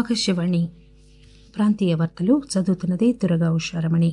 ఆకాశవాణి ప్రాంతీయ వార్తలు చదువుతున్నది దురగా ఉషారమణి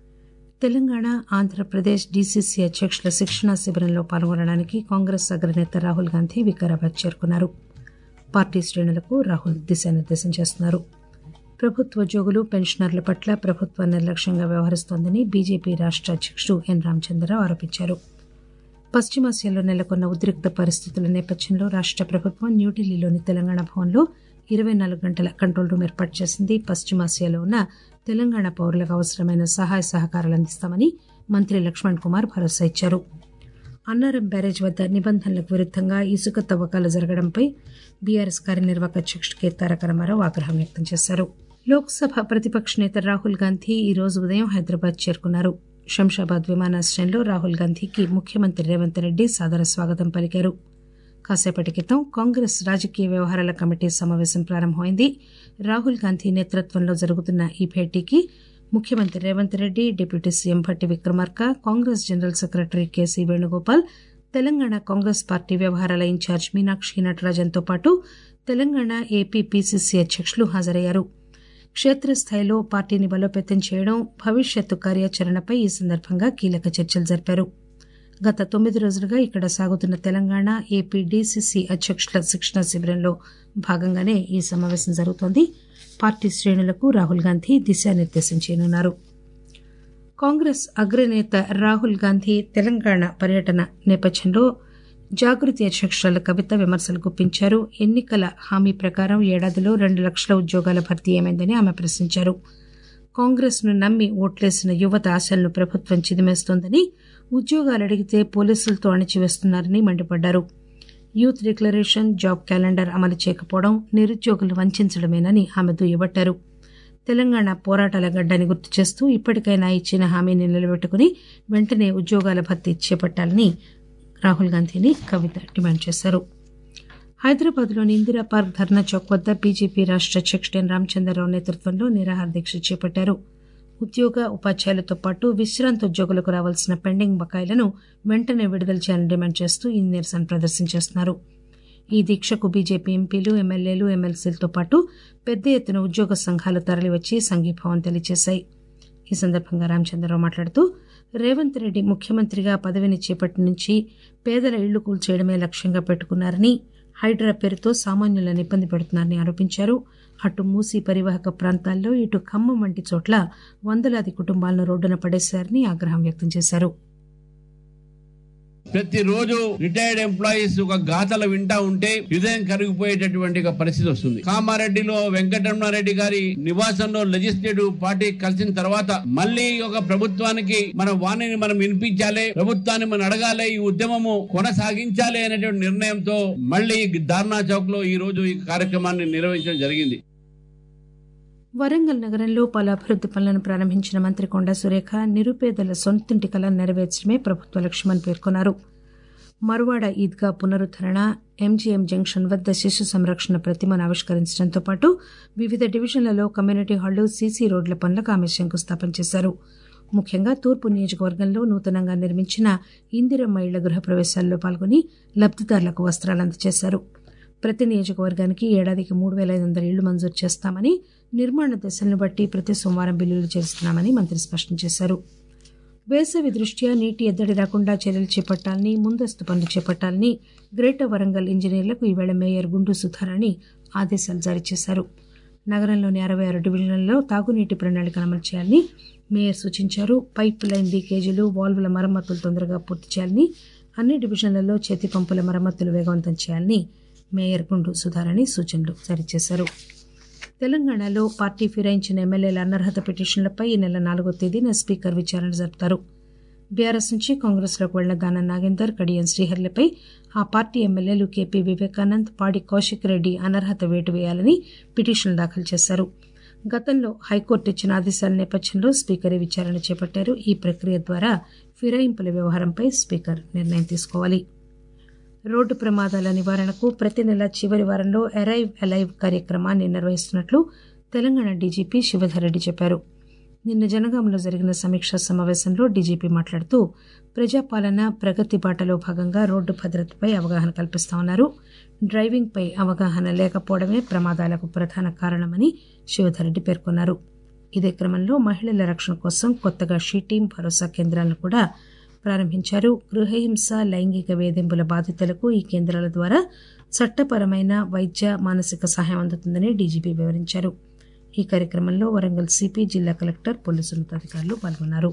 తెలంగాణ ఆంధ్రప్రదేశ్ డీసీసీ అధ్యక్షుల శిక్షణా శిబిరంలో పాల్గొనడానికి కాంగ్రెస్ అగ్రనేత రాహుల్ గాంధీ వికారాబాద్ చేరుకున్నారు పార్టీ శ్రేణులకు రాహుల్ దిశానిర్దేశం చేస్తున్నారు ప్రభుత్వోద్యోగులు పెన్షనర్ల పట్ల ప్రభుత్వం నిర్లక్ష్యంగా వ్యవహరిస్తోందని బీజేపీ రాష్ట అధ్యక్షుడు ఎన్ రామచంద్రరావు ఆరోపించారు పశ్చిమాసియాలో నెలకొన్న ఉద్రిక్త పరిస్థితుల నేపథ్యంలో రాష్ట ప్రభుత్వం న్యూఢిల్లీలోని తెలంగాణ భవన్లో ఇరవై నాలుగు గంటల కంట్రోల్ రూమ్ ఏర్పాటు చేసింది పశ్చిమాసియాలో ఉన్న తెలంగాణ పౌరులకు అవసరమైన సహాయ సహకారాలు అందిస్తామని మంత్రి లక్ష్మణ్ కుమార్ భరోసా ఇచ్చారు అన్నారం బ్యారేజ్ వద్ద నిబంధనలకు విరుద్దంగా ఇసుక తవ్వకాలు జరగడంపై బీఆర్ఎస్ కార్యనిర్వాహక అధ్యక్షుడు కె తారక రామారావు ఆగ్రహం వ్యక్తం చేశారు లోక్సభ ప్రతిపక్ష నేత రాహుల్ గాంధీ ఈ రోజు ఉదయం హైదరాబాద్ చేరుకున్నారు శంషాబాద్ విమానాశ్రయంలో రాహుల్ గాంధీకి ముఖ్యమంత్రి రేవంత్ రెడ్డి సాదర స్వాగతం పలికారు కాసేపటి క్రితం కాంగ్రెస్ రాజకీయ వ్యవహారాల కమిటీ సమావేశం ప్రారంభమైంది రాహుల్ గాంధీ నేతృత్వంలో జరుగుతున్న ఈ భేటీకి ముఖ్యమంత్రి Revanth Reddy deputy CM Bhatti Vikramarka Congress general secretary KC Venugopal Telangana Congress party వ్యవహారాల ఇన్ఛార్జ్ మీనాక్షి నటరాజన్తో పాటు తెలంగాణ ఏపీ పీసీసీ అధ్యక్షులు హాజరయ్యారు క్షేత్రస్థాయిలో పార్టీని బలోపేతం చేయడం భవిష్యత్తు కార్యాచరణపై ఈ సందర్భంగా కీలక చర్చలు జరిపారు గత తొమ్మిది రోజులుగా ఇక్కడ సాగుతున్న తెలంగాణ ఏపీ డీసీసీ అధ్యక్షుల శిక్షణ శిబిరంలో భాగంగానే ఈ సమావేశం జరుగుతోంది పార్టీ శ్రేణులకు రాహుల్ గాంధీ దిశానిర్దేశం చేయనున్నారు కాంగ్రెస్ అగ్రనేత రాహుల్ గాంధీ తెలంగాణ పర్యటన నేపథ్యంలో జాగృతి అధ్యక్షురాలు కవిత విమర్శలు గుప్పించారు ఎన్నికల హామీ ప్రకారం ఏడాదిలో రెండు లక్షల ఉద్యోగాల భర్తీ ఏమైందని ఆమె ప్రశ్నించారు కాంగ్రెస్ ను నమ్మి ఓట్లేసిన యువత ఆశలను ప్రభుత్వం చిదిమేస్తోందని ఉద్యోగాలు అడిగితే పోలీసులతో అణిచివేస్తున్నారని మండిపడ్డారు యూత్ డిక్లరేషన్ జాబ్ క్యాలెండర్ అమలు చేయకపోవడం నిరుద్యోగులు వంచడమేనని ఆమె దుయ్యబట్టారు తెలంగాణ పోరాటాల గడ్డని గుర్తు చేస్తూ ఇప్పటికైనా ఇచ్చిన హామీని నిలబెట్టుకుని వెంటనే ఉద్యోగాల భర్తీ చేపట్టాలని రాహుల్ గాంధీని కవిత డిమాండ్ చేశారు హైదరాబాద్లోని ఇందిరా పార్క్ ధర్నా చౌక్ వద్ద బీజేపీ రాష్ట అధ్యక్షుడు ఎన్ రామచంద్రరావు నేతృత్వంలో నిరాహార దీక్ష చేపట్టారు ఉద్యోగ ఉపాధ్యాయులతో పాటు విశ్రాంత ఉద్యోగులకు రావాల్సిన పెండింగ్ బకాయిలను వెంటనే విడుదల చేయాలని డిమాండ్ చేస్తూ ఈ నిరసన ప్రదర్శన చేస్తున్నారు ఈ దీక్షకు బీజేపీ ఎంపీలు ఎమ్మెల్యేలు ఎమ్మెల్సీలతో పాటు పెద్ద ఎత్తున ఉద్యోగ సంఘాలు తరలివచ్చి సంఘీభావం తెలియజేశాయి ఈ సందర్భంగా రామచంద్రరావు మాట్లాడుతూ రేవంత్ రెడ్డి ముఖ్యమంత్రిగా పదవిని చేపట్టి నుంచి పేదల ఇళ్లు కూల్చేయడమే లక్ష్యంగా పెట్టుకున్నారని హైడ్రా పేరుతో సామాన్యులను ఇబ్బంది పెడుతున్నారని ఆరోపించారు అటు మూసీ పరివాహక ప్రాంతాల్లో ఇటు ఖమ్మం వంటి చోట్ల వందలాది కుటుంబాలను రోడ్డున పడేశారని ఆగ్రహం వ్యక్తం చేశారు ప్రతిరోజు రిటైర్డ్ ఎంప్లాయీస్ ఒక గాథలు వింటా ఉంటే హృదయం కరిగిపోయేటటువంటి ఒక పరిస్థితి వస్తుంది కామారెడ్డిలో వెంకటరమణారెడ్డి గారి నివాసంలో లెజిస్లేటివ్ పార్టీ కలిసిన తర్వాత మళ్ళీ ఒక ప్రభుత్వానికి మన వాణిని మనం వినిపించాలి ప్రభుత్వాన్ని మనం అడగాలి ఈ ఉద్యమము కొనసాగించాలి అనేటువంటి నిర్ణయంతో మళ్ళీ ధార్నా చౌక్ లో ఈ రోజు ఈ కార్యక్రమాన్ని నిర్వహించడం జరిగింది వరంగల్ నగరంలో పలు అభివృద్ది పనులను ప్రారంభించిన మంత్రి కొండా సురేఖ నిరుపేదల సొంతింటి కళ నెరవేర్చడమే ప్రభుత్వ లక్ష్యమని పేర్కొన్నారు మరువాడ ఈద్గా పునరుద్దరణ ఎంజీఎం జంక్షన్ వద్ద శిశు సంరక్షణ ప్రతిమను ఆవిష్కరించడంతో పాటు వివిధ డివిజన్లలో కమ్యూనిటీ హాళ్లు సీసీ రోడ్ల పనులకు ఆమె శంకుస్థాపన చేశారు ముఖ్యంగా తూర్పు నియోజకవర్గంలో నూతనంగా నిర్మించిన ఇందిరమ్మ ఇళ్ల గృహ ప్రవేశాల్లో పాల్గొని లబ్దిదారులకు వస్త్రాలు అందజేశారు ప్రతి నియోజకవర్గానికి ఏడాదికి మూడు వేల ఐదు వందల ఇళ్లు మంజూరు చేస్తామని నిర్మాణ దశలను బట్టి ప్రతి సోమవారం బిల్లులు చేస్తున్నామని మంత్రి స్పష్టం చేశారు వేసవి దృష్ట్యా నీటి ఎద్దడి రాకుండా చర్యలు చేపట్టాలని ముందస్తు పనులు చేపట్టాలని గ్రేటర్ వరంగల్ ఇంజనీర్లకు ఈవేళ మేయర్ గుండు సుధారాణి ఆదేశాలు జారీ చేశారు నగరంలోని అరవై ఆరు డివిజన్లలో తాగునీటి ప్రణాళిక అమలు చేయాలని మేయర్ సూచించారు పైప్ లైన్ లీకేజీలు వాల్వుల మరమ్మతులు తొందరగా పూర్తి చేయాలని అన్ని డివిజన్లలో చేతి పంపుల మరమ్మతులు వేగవంతం చేయాలని మేయర్ గుండు సుధారాణి సూచనలు జారీ చేశారు తెలంగాణలో పార్టీ ఫిరాయించిన ఎమ్మెల్యేల అనర్హత పిటిషన్లపై ఈ నెల నాలుగో తేదీన స్పీకర్ విచారణ జరుపుతారు బీఆర్ఎస్ నుంచి కాంగ్రెస్లోకి వెళ్లిన దానం నాగేందర్ కడియం శ్రీహర్లపై ఆ పార్టీ ఎమ్మెల్యేలు కేపీ వివేకానంద్ పాడి కౌశిక్ రెడ్డి అనర్హత వేటు వేయాలని పిటిషన్లు దాఖలు చేశారు గతంలో హైకోర్టు ఇచ్చిన ఆదేశాల నేపథ్యంలో స్పీకర్ ఈ విచారణ చేపట్టారు ఈ ప్రక్రియ ద్వారా ఫిరాయింపుల వ్యవహారంపై స్పీకర్ నిర్ణయం తీసుకోవాలి రోడ్డు ప్రమాదాల నివారణకు ప్రతి నెల చివరి వారంలో అరైవ్ అలైవ్ కార్యక్రమాన్ని నిర్వహిస్తున్నట్లు తెలంగాణ డీజీపీ శివధర్ రెడ్డి చెప్పారు నిన్న జనగాంలో జరిగిన సమీక్షా సమావేశంలో డీజీపీ మాట్లాడుతూ ప్రజాపాలన ప్రగతి బాటలో భాగంగా రోడ్డు భద్రతపై అవగాహన కల్పిస్తామన్నారు డ్రైవింగ్పై అవగాహన లేకపోవడమే ప్రమాదాలకు ప్రధాన కారణమని శివధరెడ్డి పేర్కొన్నారు ఇదే క్రమంలో మహిళల రక్షణ కోసం కొత్తగా షీటీం భరోసా కేంద్రాలను కూడా ప్రారంభించారు గృహహింస లైంగిక వేధింపుల బాధితులకు ఈ కేంద్రాల ద్వారా చట్టపరమైన వైద్య మానసిక సహాయం అందుతుందని డీజీపీ వివరించారు ఈ కార్యక్రమంలో వరంగల్ సిపి జిల్లా కలెక్టర్ పోలీసు ఉన్నతాధికారులు పాల్గొన్నారు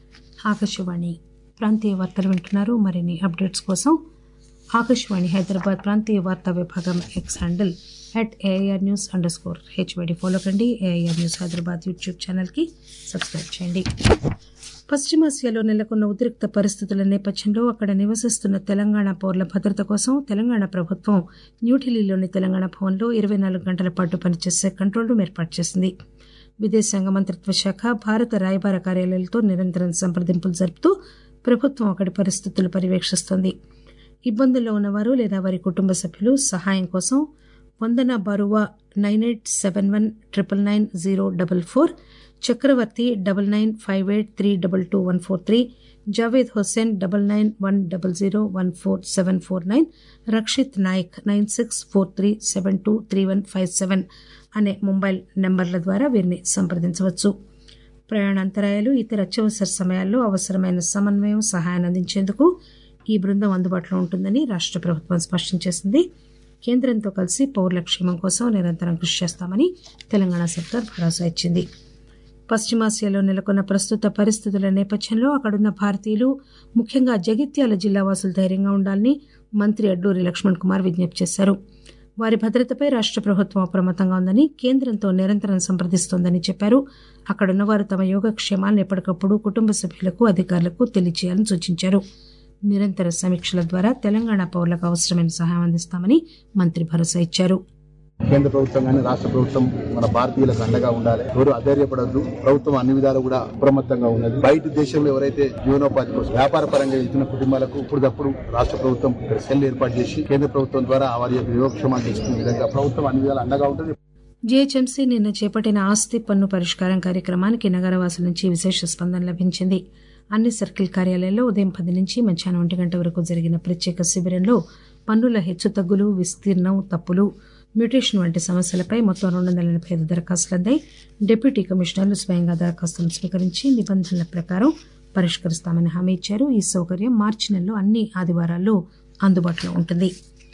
ఆకాశవాణి ప్రాంతీయ వార్తలు వింటున్నారు మరిన్ని అప్డేట్స్ కోసం ఆకాశవాణి హైదరాబాద్ ప్రాంతీయ వార్తా విభాగం X handle at AIR news under score HYD follow కండి ఏఐఆర్ న్యూస్ హైదరాబాద్ యూట్యూబ్ ఛానల్కి సబ్స్క్రైబ్ చేయండి పశ్చిమాసియాలో నెలకొన్న ఉద్రిక్త పరిస్థితుల నేపథ్యంలో అక్కడ నివసిస్తున్న తెలంగాణ పౌరుల భద్రత కోసం తెలంగాణ ప్రభుత్వం న్యూఢిల్లీలోని తెలంగాణ భవన్లో ఇరవై నాలుగు గంటల పాటు పనిచేసే కంట్రోల్ రూమ్ ఏర్పాటు చేసింది విదేశాంగ మంత్రిత్వ శాఖ భారత రాయబార కార్యాలయాలతో నిరంతరం సంప్రదింపులు జరుపుతూ ప్రభుత్వం అక్కడి పరిస్థితులు పర్యవేక్షిస్తోంది ఇబ్బందుల్లో ఉన్నవారు లేదా వారి కుటుంబ సభ్యులు సహాయం కోసం Vandana Barua nine eight seven one triple nine zero double four Chakravarthy double nine five eight three double two one four three Javed Hussain double nine one double zero one four seven four nine Rakshit Naik nine six four three seven two three one five seven అనే mobile నెంబర్ల ద్వారా వీరిని సంప్రదించవచ్చు ప్రయాణాంతరాయాలు ఇతర అత్యవసర సమయాల్లో అవసరమైన సమన్వయం సహాయాన్ని అందించేందుకు ఈ బృందం అందుబాటులో ఉంటుందని రాష్ట్ర ప్రభుత్వం స్పష్టం చేసింది కేంద్రంతో కలిసి పౌరుల క్షేమం కోసం నిరంతరం కృషి చేస్తామని తెలంగాణ సర్కార్ భరోసా ఇచ్చింది పశ్చిమాసియాలో నెలకొన్న ప్రస్తుత పరిస్థితుల నేపథ్యంలో అక్కడున్న భారతీయులు ముఖ్యంగా జగిత్యాల జిల్లా వాసులు ధైర్యంగా ఉండాలని మంత్రి అడ్డూరి లక్ష్మణ్ కుమార్ విజ్ఞప్తి చేశారు వారి భద్రతపై రాష్ట్ర ప్రభుత్వం అప్రమత్తంగా ఉందని కేంద్రంతో నిరంతరం సంప్రదిస్తోందని చెప్పారు అక్కడున్న వారు తమ యోగక్షేమాలను ఎప్పటికప్పుడు కుటుంబ సభ్యులకు అధికారులకు తెలియజేయాలని సూచించారు నిరంతర సమీక్షల ద్వారా తెలంగాణ పౌరులకు అవసరమైన సహాయం అందిస్తామని మంత్రి భరోసా ఇచ్చారు కేంద్ర ప్రభుత్వం కానీ రాష్ట్ర ప్రభుత్వం మన భారతీయులకు అండగా ఉండాలి ఎవరు అధైర్యపడద్దు ప్రభుత్వం అన్ని విధాలు కూడా అప్రమత్తంగా ఉన్నది బయట దేశంలో ఎవరైతే జీవనోపాధి కోసం వ్యాపార పరంగా వెళ్తున్న కుటుంబాలకు ఇప్పటికప్పుడు రాష్ట్ర ప్రభుత్వం ఇక్కడ సెల్ ఏర్పాటు చేసి కేంద్ర ప్రభుత్వం ద్వారా వారి యొక్క యోగక్షేమాలు తీసుకునే విధంగా ప్రభుత్వం అన్ని విధాలు అండగా ఉంటుంది జీహెచ్ఎంసీ నిన్న చేపట్టిన ఆస్తి పన్ను పరిష్కారం కార్యక్రమానికి నగరవాసుల నుంచి విశేష స్పందన లభించింది అన్ని సర్కిల్ కార్యాలయాల్లో ఉదయం పది నుంచి మధ్యాహ్నం ఒంటి గంట వరకు జరిగిన ప్రత్యేక శిబిరంలో పన్నుల హెచ్చుతగ్గులు విస్తీర్ణం తప్పులు మ్యూటేషన్ వంటి సమస్యలపై మొత్తం రెండు వందల ఎనభై ఐదు దరఖాస్తులు అందాయి డిప్యూటీ కమిషనర్లు స్వయంగా దరఖాస్తులను స్వీకరించి నిబంధనల ప్రకారం పరిష్కరిస్తామని హామీ ఇచ్చారు ఈ సౌకర్యం మార్చి నెలలో అన్ని ఆదివారాల్లో అందుబాటులో ఉంటుంది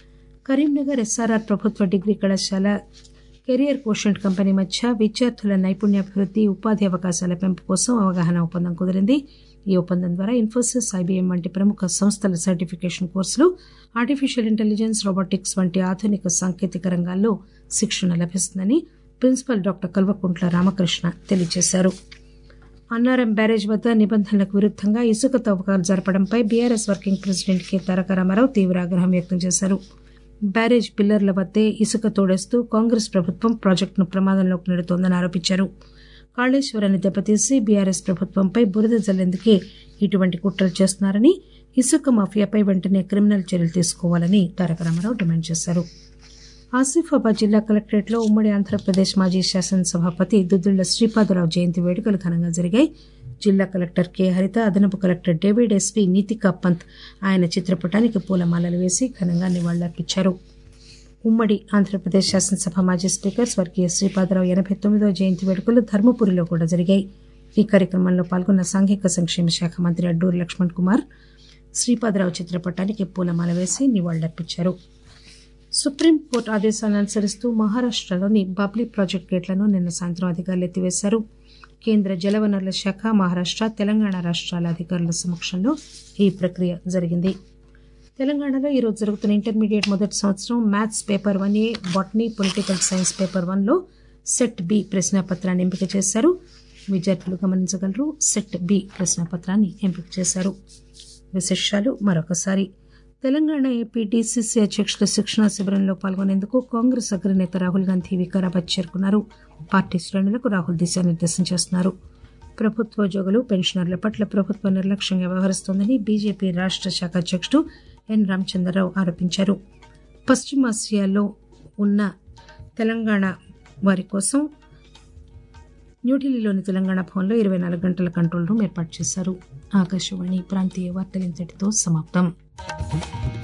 కరీంనగర్ ఎస్ఆర్ఆర్ ప్రభుత్వ డిగ్రీ కళాశాల కెరియర్ కోషెంట్ కంపెనీ మధ్య విద్యార్థుల నైపుణ్యాభివృద్ధి ఉపాధి అవకాశాల పెంపు కోసం అవగాహన ఒప్పందం కుదిరింది ఈ ఒప్పందం ద్వారా ఇన్ఫోసిస్ ఐబీఎం వంటి ప్రముఖ సంస్థల సర్టిఫికేషన్ కోర్సులు ఆర్టిఫిషియల్ ఇంటెలిజెన్స్ రోబోటిక్స్ వంటి ఆధునిక సాంకేతిక రంగాల్లో శిక్షణ లభిస్తుందని ప్రిన్సిపల్ డాక్టర్ కల్వకుంట్ల రామకృష్ణ తెలియజేశారు అన్నారం బ్యారేజ్ వద్ద నిబంధనలకు విరుద్దంగా ఇసుక తవ్వకాలు జరపడంపై BRS working president K Taraka Rama Rao తీవ్ర ఆగ్రహం వ్యక్తం చేశారు బ్యారేజ్ పిల్లర్ల వద్దే ఇసుక తోడేస్తూ కాంగ్రెస్ ప్రభుత్వం ప్రాజెక్టును ప్రమాదంలోకి నెడుతోందని ఆరోపించారు కాళేశ్వరాన్ని దెబ్బతీసి బీఆర్ఎస్ ప్రభుత్వంపై బురద జల్లేందుకే ఇటువంటి కుట్రలు చేస్తున్నారని ఇసుక మాఫియాపై వెంటనే క్రిమినల్ చర్యలు తీసుకోవాలని తారక రామారావు డిమాండ్ చేశారు ఆసిఫాబాద్ జిల్లా కలెక్టరేట్లో ఉమ్మడి ఆంధ్రప్రదేశ్ మాజీ శాసనసభాపతి దుద్దుళ్ల శ్రీపాదరావు జయంతి వేడుకలు ఘనంగా జరిగాయి జిల్లా కలెక్టర్ కె హరిత అదనపు కలెక్టర్ డేవిడ్ ఎస్పీ నీతికా పంత్ ఆయన చిత్రపటానికి పూలమాలలు వేసి ఘనంగా నివాళులర్పించారు ఉమ్మడి ఆంధ్రప్రదేశ్ శాసనసభ మాజీ స్పీకర్ స్వర్గీయ శ్రీపాదరావు ఎనభై తొమ్మిదో జయంతి వేడుకలు ధర్మపురిలో కూడా జరిగాయి ఈ కార్యక్రమంలో పాల్గొన్న సాంఘిక సంక్షేమ శాఖ మంత్రి అడ్డూరి లక్ష్మణ్ కుమార్ శ్రీపాదరావు చిత్రపటానికి పూలమాల వేసి నివాళులర్పించారు సుప్రీంకోర్టు ఆదేశాలను అనుసరిస్తూ మహారాష్టలోని బాబ్లీ ప్రాజెక్టు గేట్లను నిన్న సాయంత్రం అధికారులు ఎత్తివేశారు కేంద్ర జలవనరుల శాఖ మహారాష్ట తెలంగాణ రాష్ట్రాల అధికారుల సమక్షంలో ఈ ప్రక్రియ జరిగింది తెలంగాణలో ఈరోజు జరుగుతున్న ఇంటర్మీడియట్ మొదటి సంవత్సరం maths paper one A botany political science paper వన్లో సెట్ బి ప్రశ్నాపత్రాన్ని ఎంపిక చేశారు విద్యార్థులు గమనించగలరు సెట్ బి ప్రశ్నాపత్రాన్ని ఎంపిక చేశారు విశేషాలు మరొకసారి తెలంగాణ ఏపీ డీసీసీ అధ్యక్షుల శిక్షణా శిబిరంలో పాల్గొనేందుకు కాంగ్రెస్ అగ్రనేత రాహుల్ గాంధీ వికారాబాద్ చేరుకున్నారు పార్టీ శ్రేణులకు రాహుల్ దిశానిర్దేశం చేస్తున్నారు ప్రభుత్వోద్యోగులు పెన్షనర్ల పట్ల ప్రభుత్వం నిర్లక్ష్యంగా వ్యవహరిస్తోందని బీజేపీ రాష్ట్ర శాఖ అధ్యక్షుడు ఎన్ రామచంద్రరావు ఆరోపించారు పశ్చిమాసియాలో ఉన్న తెలంగాణ వారి కోసం న్యూఢిల్లీలోని తెలంగాణ భవన్లో ఇరవై నాలుగు గంటల కంట్రోల్ రూమ్ ఏర్పాటు చేశారు ఆకాశవాణి ప్రాంతీయ వార్తలు ఇంతటితో సమాప్తం